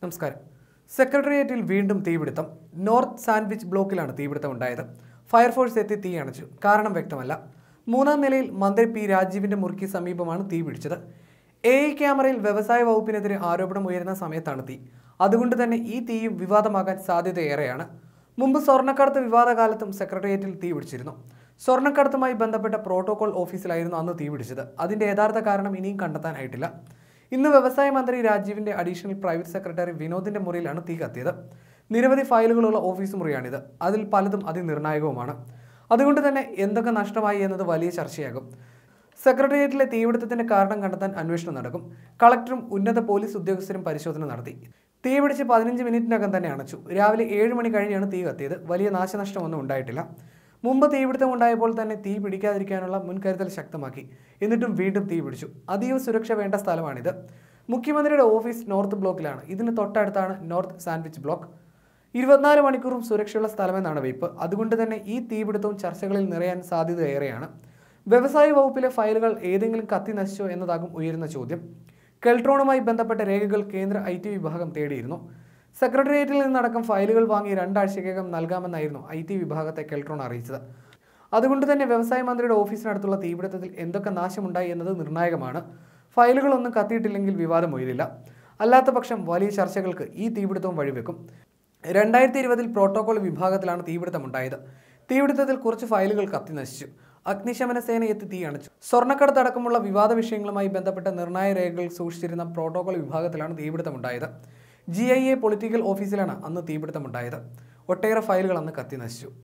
നമസ്കാരം സെക്രട്ടേറിയറ്റിൽ വീണ്ടും തീപിടുത്തം നോർത്ത് സാൻഡ്വിച്ച് ബ്ലോക്കിലാണ് തീപിടുത്തം ഉണ്ടായത് ഫയർഫോഴ്സ് എത്തി തീ അണച്ചു കാരണം വ്യക്തമല്ല മൂന്നാം നിലയിൽ മന്ത്രി പി രാജീവിന്റെ മുറിക്ക് സമീപമാണ് തീ പിടിച്ചത് എ ഐ ക്യാമറയിൽ വ്യവസായ വകുപ്പിനെതിരെ ആരോപണം ഉയരുന്ന സമയത്താണ് തീ അതുകൊണ്ട് തന്നെ ഈ തീയും വിവാദമാകാൻ സാധ്യതയേറെയാണ് മുമ്പ് സ്വർണ്ണക്കടത്ത് വിവാദകാലത്തും സെക്രട്ടേറിയറ്റിൽ തീ പിടിച്ചിരുന്നു സ്വർണ്ണക്കടത്തുമായി ബന്ധപ്പെട്ട പ്രോട്ടോകോൾ ഓഫീസിലായിരുന്നു അന്ന് തീ പിടിച്ചത് അതിന്റെ യഥാർത്ഥ കാരണം ഇനിയും കണ്ടെത്താനായിട്ടില്ല ഇന്ന് വ്യവസായ മന്ത്രി രാജീവിന്റെ അഡീഷണൽ പ്രൈവറ്റ് സെക്രട്ടറി വിനോദിന്റെ മുറിയിലാണ് തീ കത്തിയത് നിരവധി ഫയലുകളുള്ള ഓഫീസ് മുറിയാണിത് അതിൽ പലതും അതിനിർണായകവുമാണ് അതുകൊണ്ട് തന്നെ എന്തൊക്കെ നഷ്ടമായി എന്നത് വലിയ ചർച്ചയാകും സെക്രട്ടേറിയറ്റിലെ തീപിടുത്തത്തിന്റെ കാരണം കണ്ടെത്താൻ അന്വേഷണം നടക്കും കളക്ടറും ഉന്നത പോലീസ് ഉദ്യോഗസ്ഥരും പരിശോധന നടത്തി തീ പിടിച്ച് പതിനഞ്ച് മിനിറ്റിനകം തന്നെ അണച്ചു രാവിലെ ഏഴ് മണി കഴിഞ്ഞാണ് തീ കത്തിയത് വലിയ നാശനഷ്ടമൊന്നും ഉണ്ടായിട്ടില്ല മുമ്പ് തീപിടുത്തം ഉണ്ടായപ്പോൾ തന്നെ തീ പിടിക്കാതിരിക്കാനുള്ള മുൻകരുതൽ ശക്തമാക്കി എന്നിട്ടും വീണ്ടും തീ പിടിച്ചു അതീവ സുരക്ഷ വേണ്ട സ്ഥലമാണിത് മുഖ്യമന്ത്രിയുടെ ഓഫീസ് നോർത്ത് ബ്ലോക്കിലാണ് ഇതിന് തൊട്ടടുത്താണ് നോർത്ത് സാൻഡ്വിച്ച് ബ്ലോക്ക് ഇരുപത്തിനാല് മണിക്കൂറും സുരക്ഷയുള്ള സ്ഥലമെന്നാണ് വെയ്പ്പ് അതുകൊണ്ട് തന്നെ ഈ തീപിടുത്തവും ചർച്ചകളിൽ നിറയാൻ സാധ്യത ഏറെയാണ് വ്യവസായ വകുപ്പിലെ ഫയലുകൾ ഏതെങ്കിലും കത്തി നശിച്ചോ എന്നതാകും ഉയരുന്ന ചോദ്യം കെൽട്രോണുമായി ബന്ധപ്പെട്ട രേഖകൾ കേന്ദ്ര ഐ ടി വിഭാഗം തേടിയിരുന്നു സെക്രട്ടേറിയറ്റിൽ നിന്നടക്കം ഫയലുകൾ വാങ്ങി രണ്ടാഴ്ചക്കകം നൽകാമെന്നായിരുന്നു ഐ ടി വിഭാഗത്തെ കെൽട്രോൺ അറിയിച്ചത് അതുകൊണ്ട് തന്നെ വ്യവസായ മന്ത്രിയുടെ ഓഫീസിനടുത്തുള്ള തീപിടുത്തത്തിൽ എന്തൊക്കെ നാശമുണ്ടായി എന്നത് നിർണായകമാണ് ഫയലുകളൊന്നും കത്തിയിട്ടില്ലെങ്കിൽ വിവാദം ഉയരില്ല അല്ലാത്ത പക്ഷം വലിയ ചർച്ചകൾക്ക് ഈ തീപിടുത്തവും വഴിവെക്കും രണ്ടായിരത്തി ഇരുപതിൽ പ്രോട്ടോകോൾ വിഭാഗത്തിലാണ് തീപിടുത്തമുണ്ടായത് തീപിടുത്തത്തിൽ കുറച്ച് ഫയലുകൾ കത്തി നശിച്ചു അഗ്നിശമന സേന എത്തി തീ അണച്ചു സ്വർണ്ണക്കടത്ത് അടക്കമുള്ള വിവാദ വിഷയങ്ങളുമായി ബന്ധപ്പെട്ട നിർണായക രേഖകൾ സൂക്ഷിച്ചിരുന്ന പ്രോട്ടോകോൾ വിഭാഗത്തിലാണ് തീപിടുത്തമുണ്ടായത് ജി ഐ എ പൊളിറ്റിക്കൽ ഓഫീസിലാണ് അന്ന് തീപിടുത്തമുണ്ടായത് ഒട്ടേറെ ഫയലുകൾ അന്ന് കത്തി നശിച്ചു